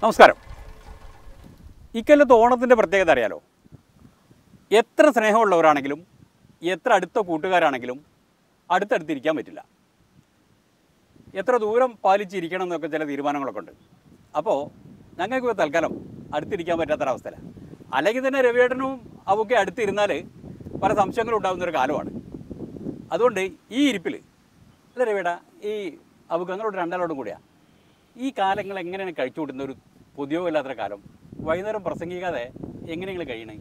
നമസ്കാരം ഇക്കൊല്ലത്ത് ഓണത്തിൻ്റെ പ്രത്യേകത അറിയാലോ എത്ര സ്നേഹമുള്ളവരാണെങ്കിലും എത്ര അടുത്ത കൂട്ടുകാരാണെങ്കിലും അടുത്തടുത്തിരിക്കാൻ പറ്റില്ല എത്ര ദൂരം പാലിച്ചിരിക്കണം എന്നൊക്കെ ചില തീരുമാനങ്ങളൊക്കെ ഉണ്ട് അപ്പോൾ ഞങ്ങൾക്ക് തൽക്കാലം അടുത്തിരിക്കാൻ പറ്റാത്തൊരവസ്ഥയിലാണ് അല്ലെങ്കിൽ തന്നെ രവിയേട്ടനും അവഒക്കെ അടുത്തിരുന്നാൽ പല സംശയങ്ങളും ഉണ്ടാകുന്ന ഒരു കാലമാണ് അതുകൊണ്ട് ഈ ഇരിപ്പിൽ അല്ല രവിയേട്ടാ ഈ അവക്ക് ഞങ്ങളോട് രണ്ടാളോടും കൂടിയാണ് ഈ കാലങ്ങൾ എങ്ങനെയാണ് കഴിച്ചു കൂട്ടുന്ന ഒരു പൊതുയോഗമില്ലാത്ത കാലം വൈകുന്നേരം പ്രസംഗിക്കാതെ എങ്ങനെ നിങ്ങൾ കഴിയണേ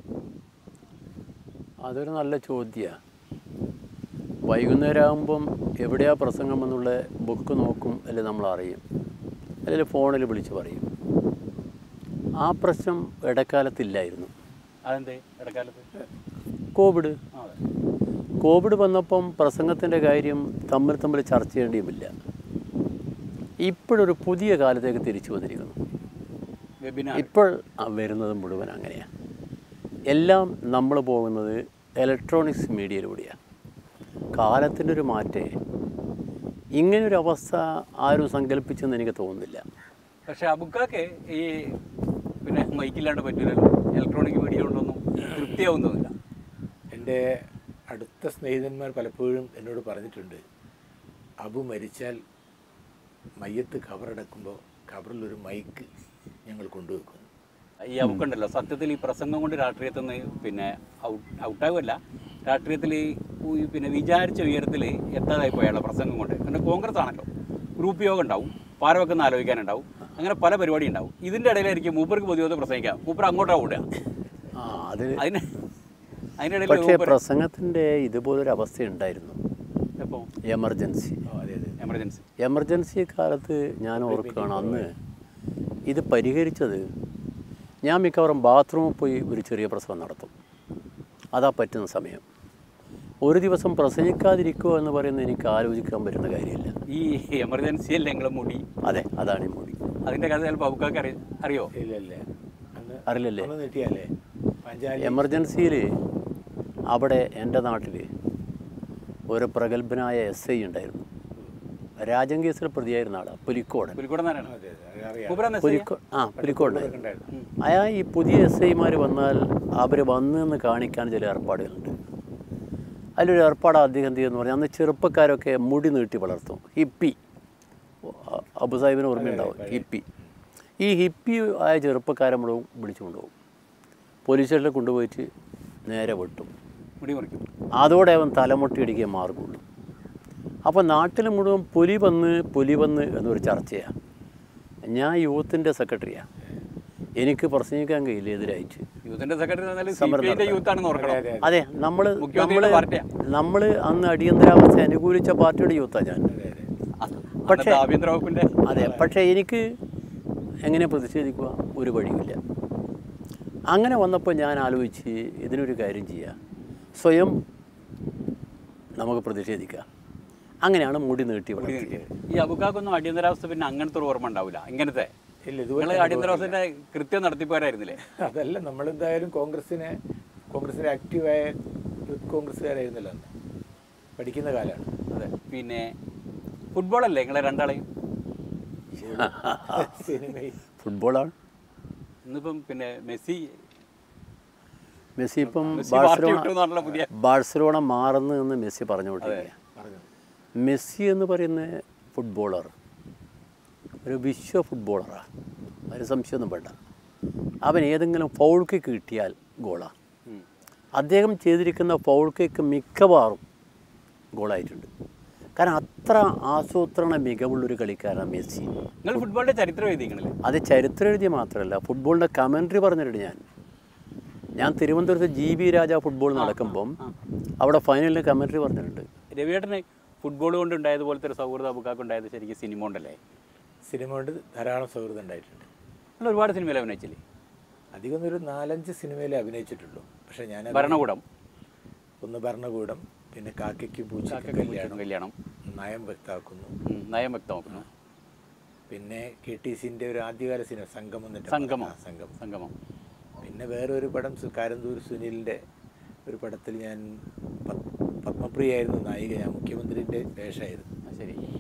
അതൊരു നല്ല ചോദ്യമാണ് വൈകുന്നേരം ആകുമ്പം എവിടെയാ പ്രസംഗം എന്നുള്ള ബുക്ക് നോക്കും അല്ലെങ്കിൽ നമ്മൾ അറിയും അല്ലെങ്കിൽ ഫോണിൽ വിളിച്ച് പറയും ആ പ്രശ്നം ഇടക്കാലത്തില്ലായിരുന്നു അതെന്തേ ഇടക്കാലത്ത് കോവിഡ് ആ, അതെ. കോവിഡ് വന്നപ്പം പ്രസംഗത്തിൻ്റെ കാര്യം തമ്മിൽ തമ്മിൽ ചർച്ച ചെയ്യേണ്ടിയുമില്ല ഇപ്പോഴൊരു പുതിയ കാലത്തേക്ക് തിരിച്ചു വന്നിരിക്കുന്നു വെബിനാർ ഇപ്പോൾ ആ വരുന്നത് മുഴുവൻ അങ്ങനെയാണ് എല്ലാം നമ്മൾ പോകുന്നത് ഇലക്ട്രോണിക്സ് മീഡിയയിലൂടെയാണ് കാലത്തിൻ്റെ ഒരു മാറ്റേ ഇങ്ങനൊരു അവസ്ഥ ആരും സങ്കല്പിച്ചെന്ന് എനിക്ക് തോന്നുന്നില്ല പക്ഷെ അബുക്കാക്ക് ഈ പിന്നെ മൈക്കില്ലാണ്ട് പറ്റില്ലല്ലോ ഇലക്ട്രോണിക് മീഡിയ കൊണ്ടൊന്നും തൃപ്തിയാവും തോന്നില്ല എൻ്റെ അടുത്ത സ്നേഹിതന്മാർ പലപ്പോഴും എന്നോട് പറഞ്ഞിട്ടുണ്ട് അബു മരിച്ചാൽ മയ്യത്ത് ഖബറടക്കുമ്പോൾ ഖബറിലൊരു മൈക്ക് ഞങ്ങൾ കൊണ്ടുവെക്കുന്നു ഈ അബുക്കുണ്ടല്ലോ സത്യത്തിൽ ഈ പ്രസംഗം കൊണ്ട് രാഷ്ട്രീയത്തിൽ നിന്ന് പിന്നെ ഔട്ട് ഔട്ടാകുമല്ല രാഷ്ട്രീയത്തിൽ ഈ പിന്നെ വിചാരിച്ച ഉയരത്തിൽ എത്താതായി പോയുള്ള പ്രസംഗം കൊണ്ട് കാരണം കോൺഗ്രസ് ആണല്ലോ ഗ്രൂപ്പ് യോഗം ഉണ്ടാവും പാരവെക്കുന്ന ആലോചിക്കാനുണ്ടാവും അങ്ങനെ പല പരിപാടി ഉണ്ടാവും ഇതിൻ്റെ ഇടയിലായിരിക്കും മൂപ്പർക്ക് പൊതുവെ പ്രസംഗിക്കാം മൂപ്പർ അങ്ങോട്ടാ ഓടുക ആ അത് അതിന് അതിൻ്റെ ഇടയിൽ പക്ഷേ മൂപ്പര് പ്രസംഗത്തിൻ്റെ ഇതുപോലൊരു അവസ്ഥ ഉണ്ടായിരുന്നു എപ്പോൾ എമർജൻസി ഓ അതെ അതെ എമർജൻസി എമർജൻസി കാലത്ത് ഞാൻ ഓർക്കുകയാണ് അന്ന് ഇത് പരിഹരിച്ചത് ഞാൻ മിക്കവാറും ബാത്റൂമിൽ പോയി ഒരു ചെറിയ പ്രസവം നടത്തും അതാ പറ്റുന്ന സമയം ഒരു ദിവസം പ്രസവിക്കാതിരിക്കുക എന്ന് പറയുന്നത് എനിക്ക് ആലോചിക്കാൻ പറ്റുന്ന കാര്യമില്ല ഈ എമർജൻസി അല്ലേ നിങ്ങളെ മുടി അതെ അതാണ് ഈ മൂടി അതിൻ്റെ കഥ ചിലപ്പോൾ അബുക്കാക്ക് അറിയ അറിയോ ഇല്ല ഇല്ല അന്ന് അറിയില്ലല്ലേ ഒന്ന് നെട്ടിയാലേ പഞ്ചായത്ത് എമർജൻസിയിൽ അവിടെ എൻ്റെ നാട്ടിൽ ഒരു പ്രഗത്ഭനായ എസ് ഐ ഉണ്ടായിരുന്നു രാജൻ കേസിൽ പ്രതിയായിരുന്ന ആളാണ് പുലിക്കോടൻ പുലിക്കൂടൻ നാരായണ അതെ അതെ അറിയാം മൂപ്പരാന്ന് പുലിക്കോ ആ പുലിക്കോടൻ ഉണ്ടായിരുന്നു അയാൾ ഈ പുതിയ എസ് ഐമാർ വന്നാൽ അവർ വന്ന് എന്ന് കാണിക്കാൻ ചില ഏർപ്പാടുകളുണ്ട് അതിലൊരു ഏർപ്പാട് അദ്ദേഹം എന്ത് ചെയ്യുമെന്ന് പറഞ്ഞാൽ അന്ന് ചെറുപ്പക്കാരൊക്കെ മുടി നീട്ടി വളർത്തും ഹിപ്പി അ- അബു സാഹിബിന് ഓർമ്മയുണ്ടാവും ഹിപ്പി ഈ ഹിപ്പി ആയ ചെറുപ്പക്കാരെ മുഴുവൻ വിളിച്ചു കൊണ്ടുപോകും പോലീസ് സ്റ്റേഷനിൽ കൊണ്ടുപോയിട്ട് നേരെ വെട്ടും മുടി മുറിക്കും അതോടെ അവൻ തലമുട്ടി ഇടിക്കുക മാർഗമുള്ളൂ അപ്പോൾ നാട്ടിൽ മുഴുവൻ പുലി വന്ന് പുലി വന്ന് എന്നൊരു ചർച്ചയാണ് ഞാൻ യൂത്തിൻ്റെ സെക്രട്ടറിയാണ് എനിക്ക് പ്രസംഗിക്കാൻ കഴിയില്ല എതിരായിട്ട് യൂത്തിന്റെ സെക്രട്ടറി എന്നാൽ സി സമരം പി ഐന്റെ നടത്താൻ. യൂത്ത് ആണെന്ന് ഓർക്കണം അതെ അതെ നമ്മൾ നമ്മൾ മുഖ്യമന്ത്രിയുടെ പാർട്ടിയാ. നമ്മൾ അന്ന് അടിയന്തരാവസ്ഥ അനുകൂലിച്ച പാർട്ടിയുടെ യൂത്താണ് ഞാൻ അതെ അതെ പക്ഷേ പക്ഷേ- ആഭ്യന്തര വകുപ്പിന്റെ അതെ പക്ഷേ എനിക്ക് എങ്ങനെ പ്രതിഷേധിക്കുക ഒരു വഴിയില്ല അങ്ങനെ വന്നപ്പോൾ ഞാൻ ആലോചിച്ച് ഇതിനൊരു കാര്യം ചെയ്യുക സ്വയം നമുക്ക് പ്രതിഷേധിക്കാം അങ്ങനെയാണ് മുടി നീട്ടി വളർത്തിയത് ഈ അബുക്കാക്കൊന്നും അടിയന്തരാവസ്ഥ പിന്നെ അങ്ങനത്തെ ഒരു ഓർമ്മ ഉണ്ടാവില്ല ഇങ്ങനത്തെ ഇല്ല നിങ്ങൾ ഇതുപോലെ അടിയന്തരാവസ്ഥന്റെ കൃത്യം നടത്തിപ്പോരായിരുന്നില്ലേ അതല്ല നമ്മളെന്തായാലും കോൺഗ്രസിനെ കോൺഗ്രസിലെ ആക്റ്റീവായ യൂത്ത് കോൺഗ്രസ്സുകാരായിരുന്നല്ലോ അന്ന് പഠിക്കുന്ന കാലമാണ് അതെ പിന്നെ ഫുട്ബോൾ അല്ലേ നിങ്ങളെ രണ്ടാളെയും സിനിമയിൽ ഫുട്ബോളാണ് ഇന്നിപ്പം പിന്നെ മെസ്സി മെസ്സി ഇപ്പം മെസ്സി പാർട്ടി ബാഴ്സലോണ വിട്ടു എന്നുള്ള പുതിയ ബാഴ്സലോണ മാറുന്നു എന്ന് മെസ്സി പറഞ്ഞുകൊണ്ടിരിക്കുക പറഞ്ഞു മെസ്സി എന്ന് പറയുന്ന ഫുട്ബോളർ ഒരു വിശ്വ ഫുട്ബോളറാണ് ഒരു സംശയമൊന്നും വേണ്ട അവൻ ഏതെങ്കിലും ഫൗൾ കിക്ക് കിട്ടിയാൽ ഗോളാണ് ഉം. അദ്ദേഹം ചെയ്തിരിക്കുന്ന ഫൗൾ കിക്ക് മിക്കവാറും ഗോളായിട്ടുണ്ട് കാരണം അത്ര ആസൂത്രണ മികവുള്ളൊരു കളിക്കാരനാണ് മെസ്സി നിങ്ങൾ ഫുട്ബോളിന്റെ ചരിത്രം എഴുതിക്കണല്ലേ അത് ചരിത്രം എഴുതിയ മാത്രമല്ല ഫുട്ബോളിൻ്റെ കമൻട്രി പറഞ്ഞിട്ടുണ്ട് ഞാൻ ഞാൻ തിരുവനന്തപുരത്ത് ജി ബി രാജ ഫുട്ബോൾ നടക്കുമ്പം അവിടെ ഫൈനലിൽ കമൻട്രി പറഞ്ഞിട്ടുണ്ട് രവിയേട്ടന് ഫുട്ബോൾ കൊണ്ട് ഉണ്ടായതുപോലത്തെ ഒരു സൗഹൃദം അബുക്കാക്ക് ഉണ്ടായത് ശരിക്കും സിനിമ കൊണ്ടല്ലേ സിനിമ കൊണ്ട് ധാരാളം സൗഹൃദം ഉണ്ടായിട്ടുണ്ട് നിങ്ങൾ ഒരുപാട് സിനിമയിൽ അഭിനയിച്ചില്ലേ അധികം ഒരു നാലഞ്ച് സിനിമയിലേ അഭിനയിച്ചിട്ടുള്ളൂ പക്ഷെ ഞാൻ ഭരണകൂടം ഒന്ന് ഭരണകൂടം പിന്നെ കാക്കയ്ക്കും പൂച്ചയ്ക്കും കാക്കയ്ക്കും കല്യാണം കല്യാണം നയം വ്യക്താക്കുന്നു ഉം, നയം വ്യക്തമാക്കുന്നു പിന്നെ കെ ടി സിന്റെ ഒരു ആദ്യകാല സിനിമ സംഗമം എന്നിട്ട് സംഗമം ആ, സംഗമം സംഗമം പിന്നെ വേറെ ഒരു പടം സു- കാരന്തൂർ സുനിലിൻ്റെ ഒരു പടത്തിൽ ഞാൻ പത്- പത്മപ്രിയായിരുന്നു നായിക ഞാൻ മുഖ്യമന്ത്രിൻ്റെ വേഷമായിരുന്നു ആ, ശരി അത്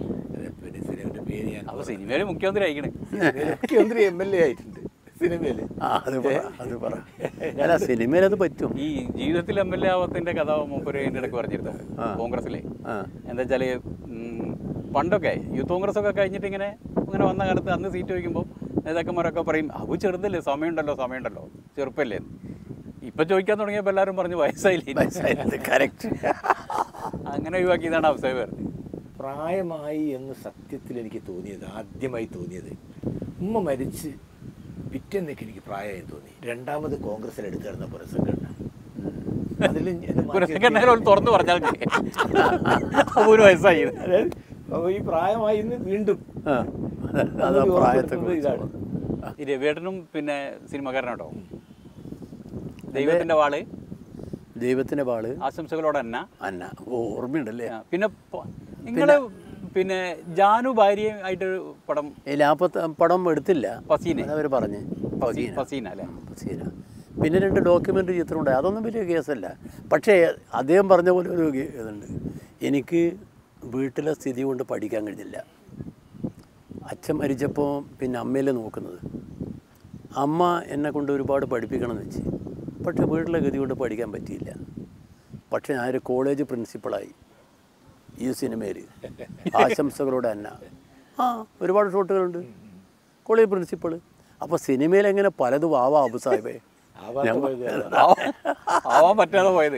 പിന്നെ സിനിമയുടെ പേര് ഞാൻ അപ്പോൾ സിനിമയിൽ മുഖ്യമന്ത്രി അയക്കണേ സിനിമയിലെ മുഖ്യമന്ത്രി എം എൽ എ ആയിട്ടുണ്ട് സിനിമയിൽ ആ അത് പറ അത് പറ അല്ല സിനിമയിൽ അത് പറ്റും ഈ ജീവിതത്തിൽ എം എൽ എ ആവത്തിന്റെ കഥ മൂപ്പര് അതിൻ്റെ ഇടയ്ക്ക് പറഞ്ഞിരുന്നു കോൺഗ്രസ്സിലെ ആ എന്താ വെച്ചാൽ പണ്ടൊക്കെ യൂത്ത് കോൺഗ്രസ് ഒക്കെ കഴിഞ്ഞിട്ട് ഇങ്ങനെ ഇങ്ങനെ വന്ന കാലത്ത് അന്ന് സീറ്റ് വയ്ക്കുമ്പോൾ നേതാക്കന്മാരൊക്കെ പറയും അവ് ചെറുതല്ലേ സമയമുണ്ടല്ലോ സമയമുണ്ടല്ലോ ചെറുപ്പല്ലേ എന്ന്. ഇപ്പൊ ചോദിക്കാൻ തുടങ്ങിയപ്പോൾ എല്ലാവരും പറഞ്ഞു വയസ്സായില്ലേ കറക്റ്റ് അങ്ങനെ ഒഴിവാക്കിയതാണ് അവസ്ഥ വരുന്നത് പ്രായമായി എന്ന് സത്യത്തിൽ എനിക്ക് തോന്നിയത് ആദ്യമായി തോന്നിയത് ഉമ്മ മരിച്ച് പിറ്റേന്നൊക്കെ എനിക്ക് പ്രായമായി തോന്നി രണ്ടാമത് കോൺഗ്രസ്സിൽ എടുത്തു കിടന്ന പുരസംഘടന അതിലും എന്നെ മാറ്റി പുരസ്കരണ തുറന്നു പറഞ്ഞാൽ മതി. അപ്പൊ ഒരു വയസ്സായി അതായത് അപ്പോൾ ഈ പ്രായമായി ഇന്ന് വീണ്ടും ആ അത് അത് ആ പ്രായത്തെ ഇതാണ് ഈ രവിയേട്ടനും പിന്നെ സിനിമക്കാരനാട്ടോ ദൈവത്തിന്റെ വാള് ദൈവത്തിൻ്റെ പാള് ആശംസകളോടെ തന്നെ അന്ന ഓ ഓർമ്മയുണ്ടല്ലേ ആ, പിന്നെ പ- നിങ്ങള് പിന്നെ ജാനു ഭാര്യയും ആയിട്ടൊരു പടം ഇല്ല ആ പത്ത് പടം എടുത്തില്ല പസീനെ അതവർ പറഞ്ഞ് പസീ- പസീന അല്ലേ പസീന പിന്നെ രണ്ട് ഡോക്യുമെൻ്ററി ചിത്രമുണ്ട് അതൊന്നും വലിയ കേസല്ല പക്ഷേ അദ്ദേഹം പറഞ്ഞ പോലെ ഒരു കേ- ഇതുണ്ട് എനിക്ക് വീട്ടിലെ സ്ഥിതി കൊണ്ട് പഠിക്കാൻ കഴിഞ്ഞില്ല അച്ഛൻ മരിച്ചപ്പോൾ പിന്നെ അമ്മയിലെ നോക്കുന്നത് അമ്മ എന്നെ കൊണ്ട് ഒരുപാട് പഠിപ്പിക്കണം എന്ന് വെച്ച് പക്ഷേ വീട്ടിലെ ഗതി കൊണ്ട് പഠിക്കാൻ പറ്റിയില്ല പക്ഷേ ഞാനൊരു കോളേജ് പ്രിൻസിപ്പളായി ഈ സിനിമയിൽ ആശംസകളോടെ അന്ന ആ ഒരുപാട് ഷോട്ടുകളുണ്ട് കോളേജ് പ്രിൻസിപ്പൾ അപ്പോൾ സിനിമയിൽ എങ്ങനെ പലതും ആവാം അബു സാഹിബേ ആവാത്ത പോയത് അതാണ്. ആവാൻ- ആവാൻ പറ്റാതെ പോയത്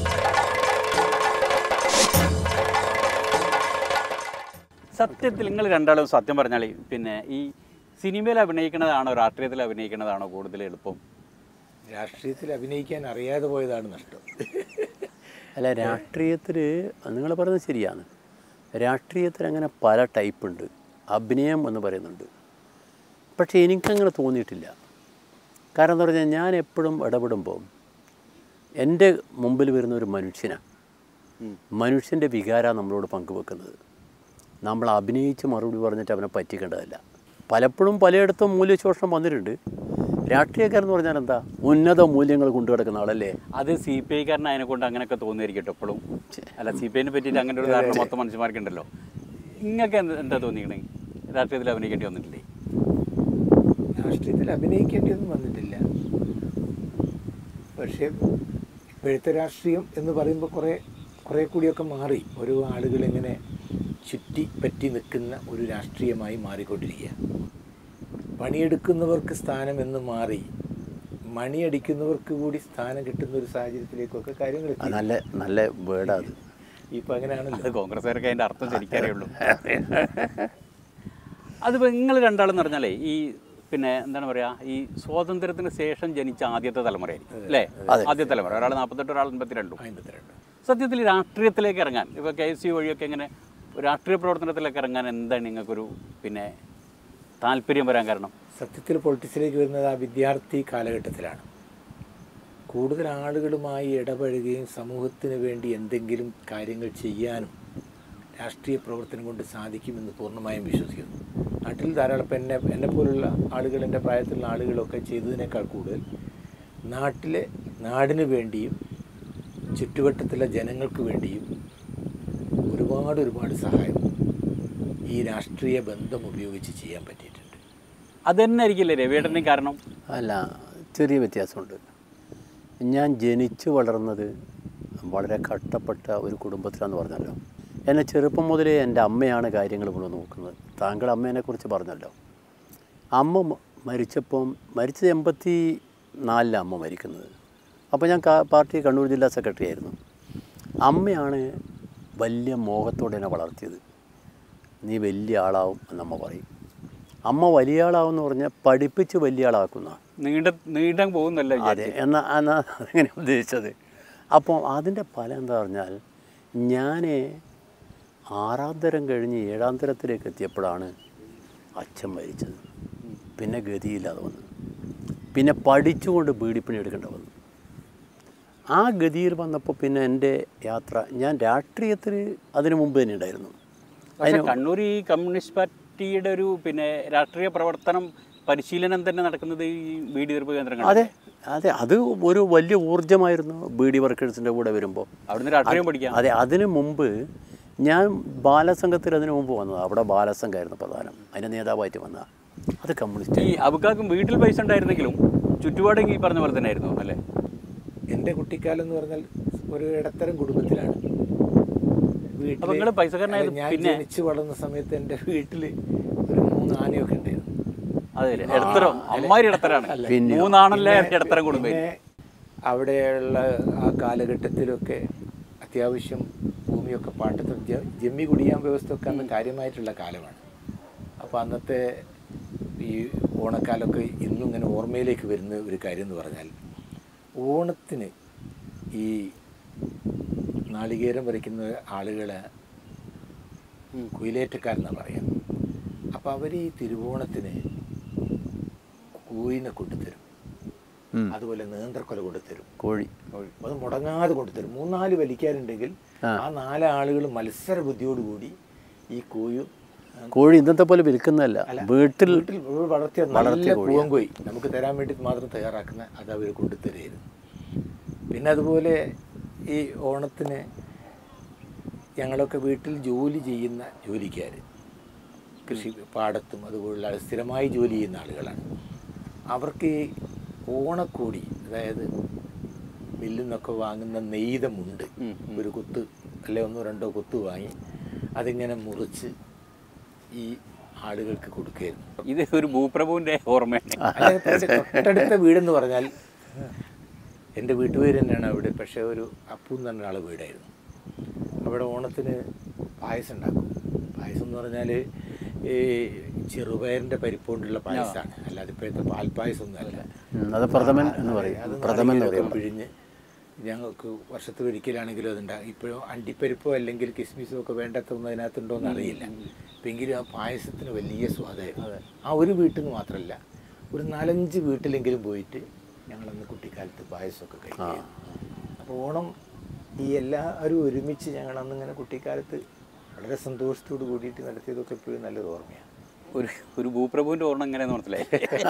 സത്യത്തിൽ നിങ്ങൾ രണ്ടാളും സത്യം പറഞ്ഞാൽ പിന്നെ ഈ സിനിമയിൽ അഭിനയിക്കുന്നതാണോ രാഷ്ട്രീയത്തിൽ അഭിനയിക്കുന്നതാണോ കൂടുതൽ എളുപ്പം രാഷ്ട്രീയത്തിൽ അഭിനയിക്കാൻ അറിയാതെ പോയതാണ് നഷ്ടം അല്ല രാഷ്ട്രീയത്തിൽ നിങ്ങൾ പറയുന്നത് ശരിയാണ് രാഷ്ട്രീയത്തിൽ അങ്ങനെ പല ടൈപ്പ് ഉണ്ട് അഭിനയം എന്ന് പറയുന്നുണ്ട് പക്ഷേ എനിക്കങ്ങനെ തോന്നിയിട്ടില്ല കാരണം എന്താ പറഞ്ഞാൽ ഞാൻ എപ്പോഴും ഇടപെടുമ്പോൾ എൻ്റെ മുമ്പിൽ വരുന്ന ഒരു മനുഷ്യനാണ് മനുഷ്യൻ്റെ വികാര നമ്മളോട് പങ്കുവെക്കുന്നത് നമ്മൾ അഭിനയിച്ച് മറുപടി പറഞ്ഞിട്ട് അവനെ പറ്റിക്കേണ്ടതല്ല പലപ്പോഴും പലയിടത്തും മൂല്യശോഷണം വന്നിട്ടുണ്ട് രാഷ്ട്രീയക്കാരെന്ന് പറഞ്ഞാൽ എന്താ ഉന്നത മൂല്യങ്ങൾ കൊണ്ടു കിടക്കുന്ന ആളല്ലേ അത് സി പി ഐക്കാരൻ അതിനെ കൊണ്ട് അങ്ങനെയൊക്കെ തോന്നിയിരിക്കട്ടെ എപ്പോഴും അല്ല സി പി ഐനെ പറ്റിയിട്ട് അങ്ങനെ ഒരു ധാരണ മൊത്തം മനുഷ്യന്മാർക്കുണ്ടല്ലോ നിങ്ങൾക്ക് എന്ത് എന്താ തോന്നിക്കണേ രാഷ്ട്രീയത്തിൽ അഭിനയിക്കേണ്ടി വന്നിട്ടില്ലേ രാഷ്ട്രീയത്തിൽ അഭിനയിക്കേണ്ടിയൊന്നും വന്നിട്ടില്ല പക്ഷേ ഇപ്പോഴത്തെ രാഷ്ട്രീയം എന്ന് പറയുമ്പോൾ കുറേ കുറേ കൂടിയൊക്കെ മാറി ഓരോ ആളുകൾ ഇങ്ങനെ ചുറ്റി പറ്റി നിൽക്കുന്ന ഒരു രാഷ്ട്രീയമായി മാറിക്കൊണ്ടിരിക്കുക പണിയെടുക്കുന്നവർക്ക് സ്ഥാനം എന്ന് മാറി മണിയടിക്കുന്നവർക്ക് കൂടി സ്ഥാനം കിട്ടുന്ന ഒരു സാഹചര്യത്തിലേക്കൊക്കെ കാര്യങ്ങൾ അത് എത്തി നല്ല നല്ല വേർഡാ അത് ഇപ്പം അങ്ങനെയാണല്ലോ അത് കോൺഗ്രസ്സുകാർക്ക് അതിൻ്റെ അർത്ഥം ശരിക്കറിയുള്ളൂ അതിപ്പോൾ നിങ്ങൾ രണ്ടാളെന്ന് പറഞ്ഞാലേ ഈ പിന്നെ എന്താണ് പറയുക ഈ സ്വാതന്ത്ര്യത്തിന് ശേഷം ജനിച്ച ആദ്യത്തെ തലമുറയായിരിക്കും അല്ലേ ആദ്യ തലമുറ ഒരാൾ നാൽപ്പത്തെട്ട് ഒരാൾ എൺപത്തിരണ്ടും അമ്പത്തിരണ്ട് സത്യത്തിൽ രാഷ്ട്രീയത്തിലേക്ക് ഇറങ്ങാൻ ഇപ്പോൾ കെ എസ് യു വഴിയൊക്കെ ഇങ്ങനെ രാഷ്ട്രീയ പ്രവർത്തനത്തിലേക്ക് ഇറങ്ങാൻ എന്താണ് നിങ്ങൾക്കൊരു പിന്നെ താല്പര്യം വരാൻ കാരണം സത്യത്തിൽ പൊളിറ്റിക്സിലേക്ക് വരുന്നത് ആ വിദ്യാർത്ഥി കാലഘട്ടത്തിലാണ് കൂടുതൽ ആളുകളുമായി ഇടപഴകുകയും സമൂഹത്തിന് വേണ്ടി എന്തെങ്കിലും കാര്യങ്ങൾ ചെയ്യാനും രാഷ്ട്രീയ പ്രവർത്തനം കൊണ്ട് സാധിക്കുമെന്ന് പൂർണ്ണമായും വിശ്വസിക്കുന്നു നാട്ടിൽ ധാരാളം ഇപ്പം എന്നെ എന്നെ പോലുള്ള ആളുകൾ എൻ്റെ പ്രായത്തിലുള്ള ആളുകളൊക്കെ ചെയ്തതിനേക്കാൾ കൂടുതൽ നാട്ടിലെ നാടിന് വേണ്ടിയും ചുറ്റുവട്ടത്തിലെ ജനങ്ങൾക്ക് വേണ്ടിയും ഒരുപാട് ഒരുപാട് സഹായം ഈ രാഷ്ട്രീയ ബന്ധം ഉപയോഗിച്ച് ചെയ്യാൻ പറ്റിയിട്ടുണ്ട് അത് തന്നെ ആയിരിക്കില്ലേ രവിയേട്ടൻ്റെയും കാരണം അല്ല ചെറിയ വ്യത്യാസമുണ്ട് ഞാൻ ജനിച്ചു വളർന്നത് വളരെ കഷ്ടപ്പെട്ട ഒരു കുടുംബത്തിലാന്ന് പറഞ്ഞല്ലോ എന്നെ ചെറുപ്പം മുതലേ എൻ്റെ അമ്മയാണ് കാര്യങ്ങൾ മുഴുവൻ നോക്കുന്നത് താങ്കൾ അമ്മേനെക്കുറിച്ച് പറഞ്ഞല്ലോ അമ്മ മ- മരിച്ചപ്പം മരിച്ചത് എൺപത്തി നാലിലാണ് അമ്മ മരിക്കുന്നത് അപ്പോൾ ഞാൻ കാ- പാർട്ടി കണ്ണൂർ ജില്ലാ സെക്രട്ടറി ആയിരുന്നു അമ്മയാണ് വലിയ മോഹത്തോടെ എന്നെ വളർത്തിയത് നീ വലിയ ആളാവും എന്നമ്മ പറയും അമ്മ വലിയ ആളാവും എന്ന് പറഞ്ഞാൽ പഠിപ്പിച്ച് വലിയ ആളാക്കുന്ന നീണ്ട നീണ്ടാൻ പോകുന്നല്ല അതെ എന്നാ എന്നാ അതെങ്ങനെ ഉദ്ദേശിച്ചത് അപ്പോൾ അതിൻ്റെ ഫലം എന്താ പറഞ്ഞാൽ ഞാൻ ആറാം തരം കഴിഞ്ഞ് ഏഴാം തരത്തിലേക്ക് എത്തിയപ്പോഴാണ് അച്ഛൻ മരിച്ചത് പിന്നെ ഗതിയില്ലാതെ വന്നു പിന്നെ പഠിച്ചുകൊണ്ട് ബീഡിപ്പണി എടുക്കേണ്ട വന്നു ആ ഗതിയിൽ വന്നപ്പോൾ പിന്നെ എൻ്റെ യാത്ര ഞാൻ രാഷ്ട്രീയത്തിൽ അതിനു മുമ്പ് തന്നെ ഉണ്ടായിരുന്നു പക്ഷെ കണ്ണൂർ ഈ കമ്മ്യൂണിസ്റ്റ് പാർട്ടിയുടെ ഒരു പിന്നെ രാഷ്ട്രീയ പ്രവർത്തനം പരിശീലനം തന്നെ നടക്കുന്നത് ഈ ബി ഡി തീർപ്പ് കേന്ദ്രങ്ങൾ അതെ അതെ അത് ഒരു വലിയ ഊർജ്ജമായിരുന്നു ബി ഡി വർക്കേഴ്സിൻ്റെ കൂടെ വരുമ്പോൾ അവിടുന്ന് രാഷ്ട്രീയം പഠിക്കാം അതെ അതിനു മുമ്പ് ഞാൻ ബാലസംഘത്തിൽ അതിനു മുമ്പ് വന്നത് അവിടെ ബാലസംഘമായിരുന്നു പ്രധാനം അതിൻ്റെ നേതാവായിട്ട് വന്ന അത് കമ്മ്യൂണിസ്റ്റ് ഈ അബുക്കാക്കും വീട്ടിൽ പൈസ ഉണ്ടായിരുന്നെങ്കിലും ചുറ്റുപാടും ഈ പറഞ്ഞ പോലെ തന്നെ ആയിരുന്നു അല്ലേ എൻ്റെ കുട്ടിക്കാലം എന്ന് പറഞ്ഞാൽ ഒരു ഇടത്തരം കുടുംബത്തിലാണ് വീട്ടില് അപ്പൊ നിങ്ങള് പൈസക്കാരനായത് അല്ല, ഞാൻ പിന്നെ? ജനിച്ചു വളർന്ന സമയത്ത് എൻ്റെ വീട്ടിൽ ഒരു മൂന്ന് ആനയൊക്കെ ഉണ്ടായിരുന്നു അതെ ഇടത്തരം അമ്മാരി ഇടത്തരാണ് പിന്നെയോ? മൂന്നാണല്ലേ ഇടത്തരം കുടുംബം പിന്നെ അവിടെയുള്ള ആ കാലഘട്ടത്തിലൊക്കെ അത്യാവശ്യം ഭൂമിയൊക്കെ പാട്ടത്തിൽ ജ- ജമ്മി കുടിയാൻ വ്യവസ്ഥ ഒക്കെ അന്ന് കാര്യമായിട്ടുള്ള കാലമാണ് അപ്പോൾ അന്നത്തെ ഈ ഓണക്കാലമൊക്കെ ഇന്നും ഇങ്ങനെ ഓർമ്മയിലേക്ക് വരുന്ന ഒരു കാര്യം എന്ന് പറഞ്ഞാൽ ഓണത്തിന് ഈ നാളികേരം വരയ്ക്കുന്ന ആളുകളെ കുയിലേറ്റക്കാരെന്നാണ് പറയാം അപ്പോൾ അവർ ഈ തിരുവോണത്തിന് കോയിനെ കൊണ്ടുതരും ഉം. അതുപോലെ നേന്ത്രക്കൊല കൊണ്ടുതരും കോഴി അത് മുടങ്ങാതെ കൊണ്ടുതരും മൂന്നാല് വലിക്കാരുണ്ടെങ്കിൽ ആ. ആ നാല് ആളുകൾ മത്സര ബുദ്ധിയോടുകൂടി ഈ കോയും കോഴി ഇന്നത്തെ പോലെ വിൽക്കുന്നതല്ല വീട്ടിൽ വീട്ടിൽ വളർത്തിയ വളർത്തിയ നല്ല കോഴിയാണ്. പൂവൻകോയി നമുക്ക് തരാൻ വേണ്ടി മാത്രം തയ്യാറാക്കുന്ന അത് അവർ കൊണ്ടുതരുമായിരുന്നു പിന്നെ അതുപോലെ ഈ ഓണത്തിന് ഞങ്ങളൊക്കെ വീട്ടിൽ ജോലി ചെയ്യുന്ന ജോലിക്കാർ കൃഷി പാടത്തും അതുപോലുള്ള ആൾ സ്ഥിരമായി ജോലി ചെയ്യുന്ന ആളുകളാണ് അവർക്ക് ഈ ഓണക്കോടി അതായത് മില്ലിൽ നിന്നൊക്കെ വാങ്ങുന്ന നെയ്തമുണ്ട് ഒരു കുത്ത് അല്ലെ ഒന്നോ രണ്ടോ കുത്ത് വാങ്ങി അതിങ്ങനെ മുറിച്ച് ഈ ആളുകൾക്ക് കൊടുക്കുകയായിരുന്നു ഇത് ഒരു ഭൂപ്രഭുവിന്റെ ഓർമ്മയാണ് അതായത് എൻ്റെ തൊട്ടടുത്ത വീടെന്ന് പറഞ്ഞാൽ എൻ്റെ വീട്ടുപേര് തന്നെയാണ് അവിടെ പക്ഷേ ഒരു അപ്പു എന്ന് പറഞ്ഞ ആളെ വീടായിരുന്നു അവിടെ ഓണത്തിന് പായസം ഉണ്ടാക്കും പായസം എന്ന് പറഞ്ഞാൽ ഈ ചെറുപയറിൻ്റെ പരിപ്പുകൊണ്ടുള്ള പായസമാണ് അല്ലാതെ ഇപ്പോഴത്തെ പാൽപ്പായസം ഒന്നും അല്ല ഉം, അത് പ്രഥമൻ എന്ന് അത് പറയും പ്രഥമൻ എന്ന് നാളികേരമൊക്കെ പറയും പിഴിഞ്ഞ് ഞങ്ങൾക്ക് വർഷത്തിൽ ഒരിക്കലാണെങ്കിലും അതുണ്ടാകും ഇപ്പോഴും അണ്ടിപ്പരിപ്പോ അല്ലെങ്കിൽ കിസ്മിസോ ഒക്കെ വേണ്ടാത്തൊന്നും അതിനകത്തുണ്ടോ എന്ന് അറിയില്ല ഇപ്പം എങ്കിലും ആ പായസത്തിന് വലിയ സ്വാദായിരുന്നു ആ ഒരു വീട്ടിൽ നിന്ന് മാത്രമല്ല ഒരു നാലഞ്ച് വീട്ടിലെങ്കിലും പോയിട്ട് ഞങ്ങളന്ന് കുട്ടിക്കാലത്ത് പായസമൊക്കെ കഴിക്കും അപ്പോൾ ഓണം ഈ എല്ലാവരും ഒരുമിച്ച് ഞങ്ങളന്ന് ഇങ്ങനെ കുട്ടിക്കാലത്ത് വളരെ സന്തോഷത്തോട് കൂടിയിട്ട് നടത്തിയതൊക്കെ ഇപ്പോഴും നല്ലൊരു ഓർമ്മയാണ് ഒരു ഒരു ഭൂപ്രഭുവിന്റെ ഓർമ്മ എങ്ങനെയാന്ന് മനസ്സിലായി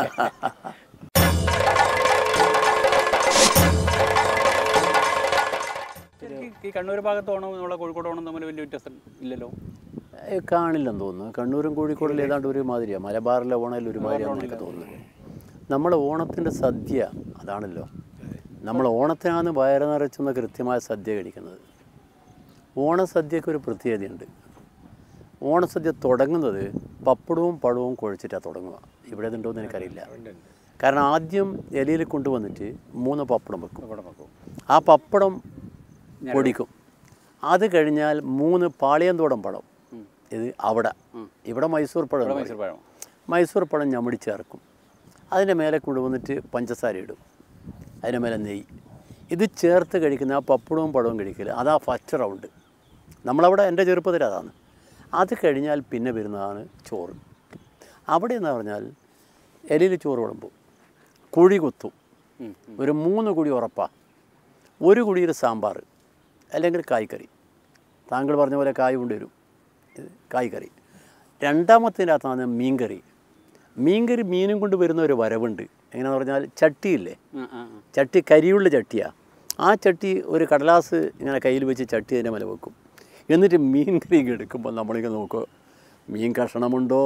ശരിക്കും ഈ കണ്ണൂർ ഭാഗത്ത് ഓണം നമ്മളെ കോഴിക്കോട് ഓണം തമ്മിൽ വലിയ വ്യത്യാസം ഇല്ലല്ലോ ഏ, കാണില്ലെന്ന് തോന്നുന്നു കണ്ണൂരും കോഴിക്കോടും ഏതാണ്ട് ഒരു മാതിരിയാണ് മലബാറിലെ ഓണയിൽ ഒരു മാതിരിയാണെന്ന് എനിക്ക് തോന്നുന്നു നമ്മളെ ഓണത്തിൻ്റെ സദ്യ അതാണല്ലോ നമ്മൾ ഓണത്തിനാണ് വയറ് നിറച്ചുന്ന കൃത്യമായ സദ്യ കഴിക്കുന്നത് ഓണസദ്യക്ക് ഒരു പ്രത്യേകതയുണ്ട് ഓണസദ്യ തുടങ്ങുന്നത് പപ്പടവും പഴവും കുഴച്ചിട്ടാണ് തുടങ്ങുക ഇവിടെ ഇതുണ്ടോ എന്ന് എനിക്കറിയില്ല കാരണം ആദ്യം ഇലയിൽ കൊണ്ടുവന്നിട്ട് മൂന്ന് പപ്പടം വെക്കും ഇവിടെ നോക്കൂ ആ പപ്പടം പൊടിക്കും അത് കഴിഞ്ഞാൽ മൂന്ന് പാളിയന്തോടം പഴം ഇത് അവിടെ ഇവിടെ മൈസൂർ പഴം എന്ന് മൈസൂർ പറയും. പഴം മൈസൂർ പഴം ഞമ്മടി ചേർക്കും അതിൻ്റെ മേലെ കൊണ്ടുവന്നിട്ട് പഞ്ചസാര ഇടും അതിൻ്റെ മേലെ നെയ്യ് ഇത് ചേർത്ത് കഴിക്കുന്ന ആ പപ്പടവും പഴവും കഴിക്കില്ല അതാ ഫസ്റ്റ് റൗണ്ട് നമ്മളവിടെ എൻ്റെ ചെറുപ്പത്തിൽ അതാണ് അത് കഴിഞ്ഞാൽ പിന്നെ വരുന്നതാണ് ചോറ് അവിടെ എന്ന് പറഞ്ഞാൽ എലിയിൽ ചോറ് വിളമ്പും കുഴി കുത്തും ഉം, ഒരു മൂന്ന് കുഴി ഉറപ്പാ ഒരു കുഴിയിൽ സാമ്പാർ അല്ലെങ്കിൽ കായ്ക്കറി താങ്കൾ പറഞ്ഞ പോലെ കായ് കൊണ്ടുവരും ഇത് കായ്ക്കറി രണ്ടാമത്തിൻ്റെ അകത്താണ് മീൻകറി മീൻകറി മീനും കൊണ്ട് വരുന്ന ഒരു വരവുണ്ട് എങ്ങനെയാണെന്ന് പറഞ്ഞാൽ ചട്ടിയില്ലേ ആ, ആ, ആ. ചട്ടി കരിയുള്ള ചട്ടിയാണ് ആ ചട്ടി ഒരു കടലാസ് ഇങ്ങനെ കയ്യിൽ വെച്ച് ചട്ടി അതിൻ്റെ മേലെ വെക്കും എന്നിട്ട് മീൻ കറി എടുക്കുമ്പോൾ നമ്മളിങ്ങനെ നോക്കുക മീൻ കഷണമുണ്ടോ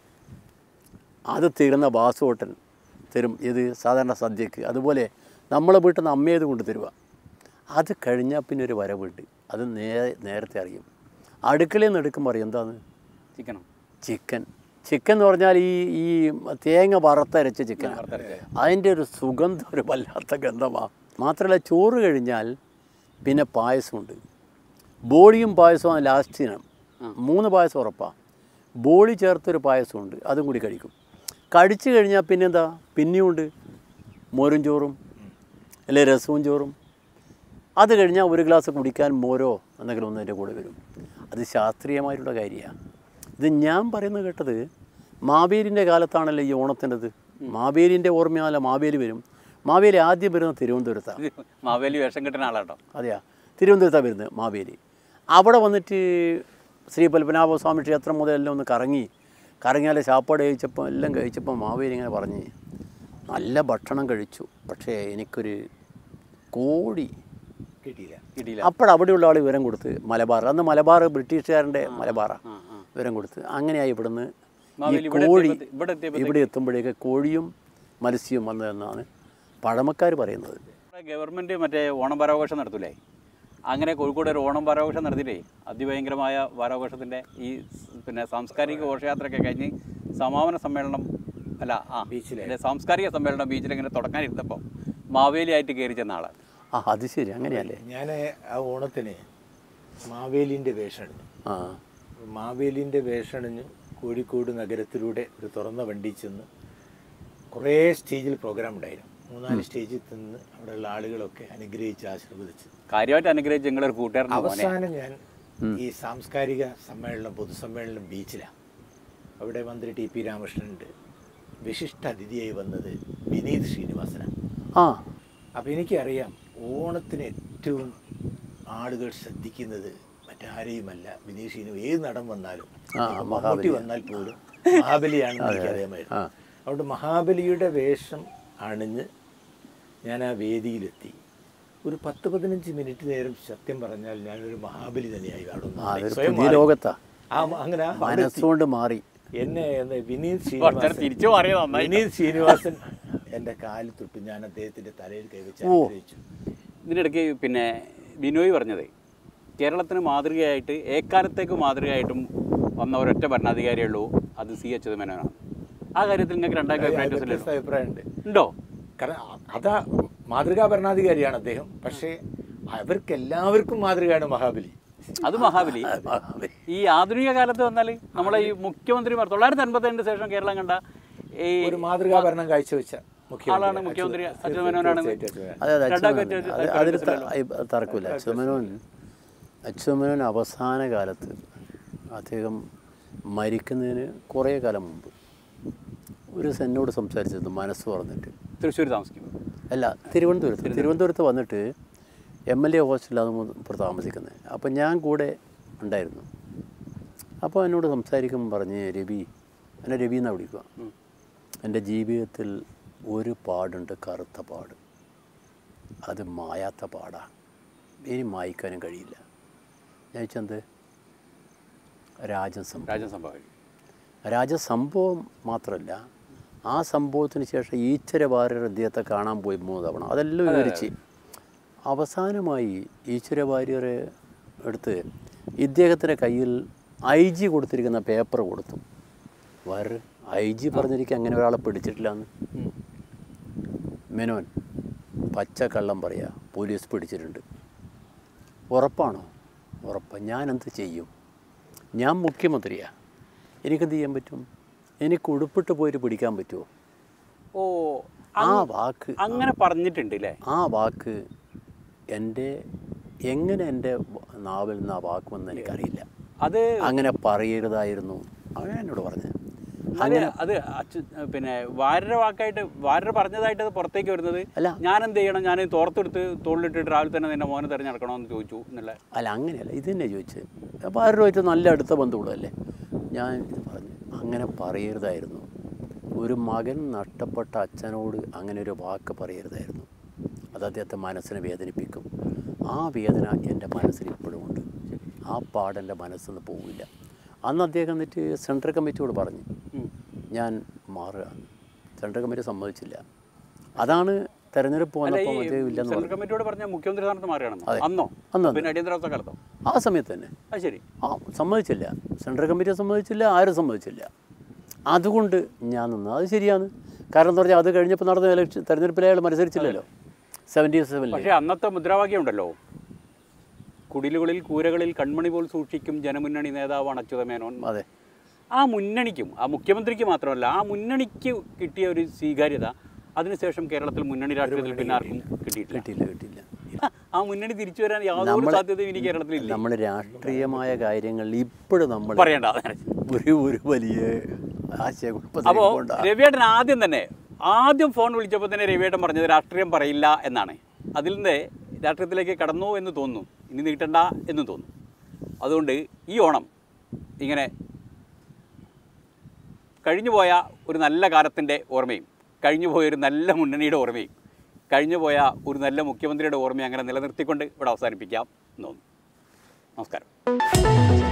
അത് തീർന്ന ബാസുഹോട്ടൽ തരും ഇത് സാധാരണ സദ്യക്ക് അതുപോലെ നമ്മളെ വീട്ടിൽ നിന്ന് അമ്മയത് കൊണ്ട് തരുക അത് കഴിഞ്ഞാൽ പിന്നെ ഒരു വരവുണ്ട് അത് നേ നേരത്തെ അറിയും അടുക്കളയിൽ നിന്ന് എടുക്കുമ്പോൾ അറിയും എന്താണ് ചിക്കനോ ചിക്കൻ ചിക്കൻ എന്ന് പറഞ്ഞാൽ ഈ ഈ തേങ്ങ വറുത്തരച്ച ചിക്കൻ അതിൻ്റെ ഒരു സുഗന്ധം ഒരു വല്ലാത്ത ഗന്ധമാണ് മാത്രമല്ല ചോറ് കഴിഞ്ഞാൽ പിന്നെ പായസമുണ്ട് ബോളിയും പായസവും ലാസ്റ്റിനും മൂന്ന് പായസം ഉറപ്പാണ് ബോളി ചേർത്തൊരു പായസമുണ്ട് അതും കൂടി കഴിക്കും കഴിച്ചു കഴിഞ്ഞാൽ പിന്നെന്താ പിന്നെയുണ്ട് മോരും ചോറും അല്ലെ രസവും ചോറും അത് കഴിഞ്ഞാൽ ഒരു ഗ്ലാസ് കുടിക്കാൻ മോരോ എന്തെങ്കിലും ഒന്ന് എൻ്റെ കൂടെ വരും അത് ശാസ്ത്രീയമായിട്ടുള്ള കാര്യമാണ് ഇത് ഞാൻ പറയുന്നത് കേട്ടത് മാവേലിൻ്റെ കാലത്താണല്ലോ ഈ ഓണത്തിൻ്റെത് മാവേലിൻ്റെ ഓർമ്മയാണല്ലോ മാവേലി വരും മാവേലി ആദ്യം വരുന്നത് തിരുവനന്തപുരത്താണ് ഇത് മാവേലി വേഷം കിട്ടുന്ന ആളാട്ടോ അതെയാ തിരുവനന്തപുരത്താണ് വരുന്നത് മാവേലി അവിടെ വന്നിട്ട് ശ്രീ പത്മനാഭ സ്വാമി ക്ഷേത്രം മുതൽ എല്ലാം ഒന്ന് കറങ്ങി കറങ്ങിയാൽ ശാപ്പാട് കഴിച്ചപ്പോൾ എല്ലാം കഴിച്ചപ്പോൾ മാവേലി ഇങ്ങനെ പറഞ്ഞ് നല്ല ഭക്ഷണം കഴിച്ചു പക്ഷേ എനിക്കൊരു കോഴി കിട്ടിയില്ല കിട്ടിയില്ല അപ്പോൾ അവിടെയുള്ള ആൾ വിവരം കൊടുത്ത് മലബാർ അന്ന് മലബാർ ബ്രിട്ടീഷുകാരൻ്റെ മലബാറാണ് ആ ആ വിവരം കൊടുത്ത് അങ്ങനെയായി ഇവിടുന്ന് ഈ മാവേലി ഇവിടെ കോഴി എത്തിയപ്പോ- ഇവിടെ എത്തിയപ്പോ ഇവിടെ എത്തുമ്പോഴേക്ക് കോഴിയും മത്സ്യവും വന്നതെന്നാണ് പഴമക്കാർ പറയുന്നത് നമ്മുടെ ഗവൺമെൻറ് മറ്റേ ഓണം വാരാഘോഷം നടത്തൂലേ അങ്ങനെ കോഴിക്കോട് ഒരു ഓണം വാരാഘോഷം നടത്തിയിട്ടേ അതിഭയങ്കരമായ വാരാഘോഷത്തിൻ്റെ ഈ സ് പിന്നെ സാംസ്കാരിക ഘോഷയാത്രയൊക്കെ കഴിഞ്ഞ് സമാപന സമ്മേളനം അല്ല ആ ബീച്ചിലെ. ഇതിന്റെ സാംസ്കാരിക സമ്മേളനം ബീച്ചിൽ ഇങ്ങനെ തുടങ്ങാനിരുന്നപ്പോൾ മാവേലിയായിട്ട് കയറി ചെന്ന ആളാണ് ആ അത് ശരി അങ്ങനെയല്ലേ ഞാൻ ആ ഓണത്തിന് മാവേലിൻ്റെ വേഷണിഞ്ഞു ആ മാവേലിൻ്റെ വേഷണിഞ്ഞ് കോഴിക്കോട് നഗരത്തിലൂടെ ഒരു തുറന്ന വണ്ടി ചെന്ന് കുറേ സ്റ്റേജിൽ പ്രോഗ്രാം ഉണ്ടായിരുന്നു മൂന്നാല് സ്റ്റേജിൽ നിന്ന് അവിടെയുള്ള ആളുകളൊക്കെ അനുഗ്രഹിച്ച് ആശീർവദിച്ച് കാര്യമായിട്ട് അനുഗ്രഹിച്ച് നിങ്ങളൊരു കൂട്ടുകാരൻ്റെ മോനെ അവസാനം ഞാൻ ഈ സാംസ്കാരിക സമ്മേളനം പൊതുസമ്മേളനം ബീച്ചിലാണ് അവിടെ മന്ത്രി ടി പി രാമകൃഷ്ണനുണ്ട് വിശിഷ്ട അതിഥിയായി വന്നത് വിനീത് ശ്രീനിവാസനാണ് ആ അപ്പോൾ എനിക്കറിയാം ഓണത്തിന് ഏറ്റവും ആളുകൾ ശ്രദ്ധിക്കുന്നത് മറ്റാരെയുമല്ല വിനീത് ശ്രീനിവാസ് ഏത് നടൻ വന്നാലും ആ, ഇപ്പൊ മമ്മൂട്ടി മഹാബലി. വന്നാൽ പോലും മഹാബലിയാണെന്ന് എനിക്കറിയാമായിരുന്നു ആ. അതുകൊണ്ട് മഹാബലിയുടെ വേഷം അണിഞ്ഞ് ഞാൻ ആ വേദിയിലെത്തി ഒരു പത്ത് പതിനഞ്ച് മിനിറ്റ് നേരം സത്യം പറഞ്ഞാൽ ഞാനൊരു മഹാബലി തന്നെയായി കാണുന്നു ആ, അതൊരു സ്വയം പുതിയ മാറി. ലോകത്താ ആ അങ്ങനെ ആ അവിടെ എത്തി. മനസ്സുകൊണ്ട് മാറി എന്നെ എന്ന് വിനീത് കുറച്ചേരം ശ്രീനിവാസൻ തിരിച്ചു മാറിയത് നന്നായി വിനീത് ശ്രീനിവാസൻ എൻ്റെ കാലിൽ തൊട്ട് ഞാൻ അദ്ദേഹത്തിൻ്റെ തലയിൽ കൈവച്ച് ഓ. അനുഗ്രഹിച്ചു ഇതിനിടയ്ക്ക് പിന്നെ ബിനോയ് പറഞ്ഞത് കേരളത്തിന് മാതൃകയായിട്ട് ഏക്കാലത്തേക്ക് മാതൃകയായിട്ടും വന്ന ഒരൊറ്റ ഭരണാധികാരിയേ ഉള്ളൂ അത് സി എച്ച് മേനോനാണ് ആ കാര്യത്തിൽ നിങ്ങൾക്ക് രണ്ടായിരം അതിന് അഭിപ്രായം വ്യത്യസ്ത അഭിപ്രായമുണ്ട് ഉണ്ടോ കാരണം അ- അതാ മാതൃകാ ഭരണാധികാരിയാണ് അദ്ദേഹം പക്ഷേ അവർക്ക് എല്ലാവർക്കും മാതൃകയാണ് മഹാബലി അത് മഹാബലി ഈ ആധുനിക കാലത്ത് വന്നാൽ നമ്മളെ ഈ മുഖ്യമന്ത്രിമാർ തൊള്ളായിരത്തി അൻപത്തിരണ്ട് ശേഷം കേരളം കണ്ട ഈ ഒരു മാതൃകാ ഭരണം കാഴ്ചവെച്ച ആളാണ് മുഖ്യമന്ത്രി അച്യുത മേനോനാണ് അതെ അതെ രണ്ടാമത്തെ അച്യുതമേനോൻ. ഒരു- അത് ഒരു അതിൽ വ്യത്യാസമില്ലല്ലോ. ത- അയ് തർക്കമില്ല അച്യുതമേനോൻ അച്യുതമേനോൻ അവസാന കാലത്ത് അദ്ദേഹം മരിക്കുന്നതിന് കുറേ കാലം മുമ്പ് ഒരു ദിവസം എന്നോട് സംസാരിച്ചത് മനസ്സ് പറഞ്ഞിട്ട് തൃശ്ശൂർ താമസിക്കും അല്ല തിരുവനന്തപുരത്ത് തിരുവനന്തപുരത്ത് വന്നിട്ട് എം എൽ എ ഹോസ്റ്റലിലാണ് ഇപ്പോൾ താമസിക്കുന്നത് അപ്പം ഞാൻ കൂടെ ഉണ്ടായിരുന്നു അപ്പോൾ എന്നോട് സംസാരിക്കുമ്പോൾ പറഞ്ഞ് രവി എന്നെ രവി എന്നാണ് വിളിക്കുക എൻ്റെ ജീവിതത്തിൽ ഒരു പാടുണ്ട് കറുത്ത പാട് അത് മായാത്ത പാടാണ് ഇനി മായ്ക്കാനും കഴിയില്ല ഞാൻ ചോദിച്ചെന്ത് രാജസംഭവം രാജൻ സംഭവം രാജസംഭവം മാത്രമല്ല ആ സംഭവത്തിന് ശേഷം ഈശ്വര വാര്യർ അദ്ദേഹത്തെ കാണാൻ പോയി മൂന്ന് തവണ അതെല്ലാം വിവരിച്ച് അവസാനമായി ഈശ്വര വാര്യരെ എടുത്ത് ഇദ്ദേഹത്തിൻ്റെ കയ്യിൽ ഐ ജി കൊടുത്തിരിക്കുന്ന പേപ്പർ കൊടുത്തു വാര്യർ ഐ ജി പറഞ്ഞിരിക്കുക അങ്ങനെ ഒരാളെ പിടിച്ചിട്ടില്ല എന്ന് മെനോൻ പച്ചക്കള്ളം പറയാ പോലീസ് പിടിച്ചിട്ടുണ്ട് ഉറപ്പാണോ ഉറപ്പ് ഞാൻ എന്ത് ചെയ്യും ഞാൻ മുഖ്യമന്ത്രിയാണ് എനിക്കെന്ത് ചെയ്യാൻ പറ്റും എനിക്ക് ഉടുപ്പിട്ട് പോയിട്ട് പിടിക്കാൻ പറ്റുമോ ഓ ആ വാക്ക് അങ്ങനെ പറഞ്ഞിട്ടുണ്ട് അല്ലേ ആ വാക്ക് എൻ്റെ എങ്ങനെ എൻ്റെ നാവിൽ നിന്ന് ആ വാക്ക് വന്ന് എനിക്കറിയില്ല അത് അങ്ങനെ പറയരുതായിരുന്നു അങ്ങനെ എന്നോട് പറഞ്ഞത് അത് അത് അച്ചു പിന്നെ വാരര വാക്കായിട്ട് വാരര പറഞ്ഞതായിട്ട് അത് പുറത്തേക്ക് വരുന്നത് അല്ല. ഞാൻ എന്ത് ചെയ്യണം ഞാൻ തോർത്തെടുത്ത് തോളിലിട്ടിട്ട് രാവിലെ തന്നെ നിന്റെ മോനെ തിരഞ്ഞെടുക്കണമെന്ന് ചോദിച്ചു എന്നുള്ള അല്ല അങ്ങനെയല്ല ഇത് തന്നെ ചോദിച്ചത് അപ്പോൾ ആരുമായിട്ട് നല്ല അടുത്ത ബന്ധുക്കളല്ലേ ഞാൻ ഇത് പറഞ്ഞു അങ്ങനെ പറയരുതായിരുന്നു ഒരു മകൻ നഷ്ടപ്പെട്ട അച്ഛനോട് അങ്ങനെ ഒരു വാക്ക് പറയരുതായിരുന്നു അത് അദ്ദേഹത്തെ മനസ്സിനെ വേദനിപ്പിക്കും ആ വേദന എൻ്റെ മനസ്സിൽ ഇപ്പോഴും ഉണ്ട് ആ പാടെൻ്റെ മനസ്സിൽ നിന്ന് പോവില്ല അന്ന് അദ്ദേഹം എന്നിട്ട് സെൻട്രൽ കമ്മിറ്റിയോട് പറഞ്ഞു ഞാൻ മാറുക സെൻട്രൽ കമ്മിറ്റി സമ്മതിച്ചില്ല അതാണ് തെരഞ്ഞെടുപ്പ് അല്ല ഈ വന്നപ്പോൾ അദ്ദേഹം ഇല്ലെന്ന് സെൻട്രൽ പറഞ്ഞു കമ്മിറ്റിയോട് പറഞ്ഞ മുഖ്യമന്ത്രി സ്ഥാനത്ത് മാറുകയാണെന്നോ അതെ. അന്നോ അന്ന് അന്ന്. പിന്നെ അടിയന്തരാവസ്ഥ കാലത്തോ ആ സമയത്ത് തന്നെ അത് ശരി ആ സമ്മതിച്ചില്ല സെൻട്രൽ കമ്മിറ്റി സമ്മതിച്ചില്ല ആരും സമ്മതിച്ചില്ല അതുകൊണ്ട് ഞാൻ നിന്ന് അത് ശരിയാണ് കാരണം എന്താ പറഞ്ഞാൽ അത് കഴിഞ്ഞപ്പോൾ നടന്ന ഇലക്ഷൻ തെരഞ്ഞെടുപ്പിൽ അയാൾ മത്സരിച്ചില്ലല്ലോ സെവൻറ്റി സെവനിൽ പക്ഷേ അന്നത്തെ മുദ്രാവാക്യം ഉണ്ടല്ലോ കുടിലുകളിൽ കൂരകളിൽ കൺമണി പോൽ സൂക്ഷിക്കും ജനമുന്നണി നേതാവാണ് അച്യുത മേനോൻ അതെ ആ മുന്നണിക്കും ആ മുഖ്യമന്ത്രിക്ക് മാത്രമല്ല ആ മുന്നണിക്ക് കിട്ടിയ ഒരു സ്വീകാര്യത അതിനുശേഷം കേരളത്തിൽ മുന്നണി രാഷ്ട്രീയത്തിൽ പിന്നെ ആർക്കും കിട്ടിയിട്ടില്ല കിട്ടിയില്ല കിട്ടിയില്ല ആ മുന്നണി തിരിച്ചു വരാൻ യാതൊരു നമ്മള് സാധ്യതയും ഇനി കേരളത്തിലില്ല നമ്മൾ രാഷ്ട്രീയമായ കാര്യങ്ങളിൽ ഇപ്പോഴും നമ്മൾ പറയണ്ട ഒരു ഒരു വലിയ ആശയക്കുഴപ്പത്തിൽ അപ്പോൾ പോണ്ട. രവിയേട്ടൻ ആദ്യം തന്നെ ആദ്യം ഫോൺ വിളിച്ചപ്പോൾ തന്നെ രവിയേട്ടൻ പറഞ്ഞത് രാഷ്ട്രീയം പറയില്ല എന്നാണ് അതിൽ നിന്ന് രാഷ്ട്രീയത്തിലേക്ക് കടന്നു എന്ന് തോന്നുന്നു ഇനി നീട്ടണ്ട എന്ന് തോന്നുന്നു അതുകൊണ്ട് ഈ ഓണം ഇങ്ങനെ കഴിഞ്ഞുപോയ ഒരു നല്ല കാലത്തിൻ്റെ ഓർമ്മയും കഴിഞ്ഞുപോയ ഒരു നല്ല മുന്നണിയുടെ ഓർമ്മയും കഴിഞ്ഞുപോയ ഒരു നല്ല മുഖ്യമന്ത്രിയുടെ ഓർമ്മ അങ്ങനെ നിലനിർത്തിക്കൊണ്ട് ഇവിടെ അവസാനിപ്പിക്കാം എന്ന് തോന്നുന്നു നമസ്കാരം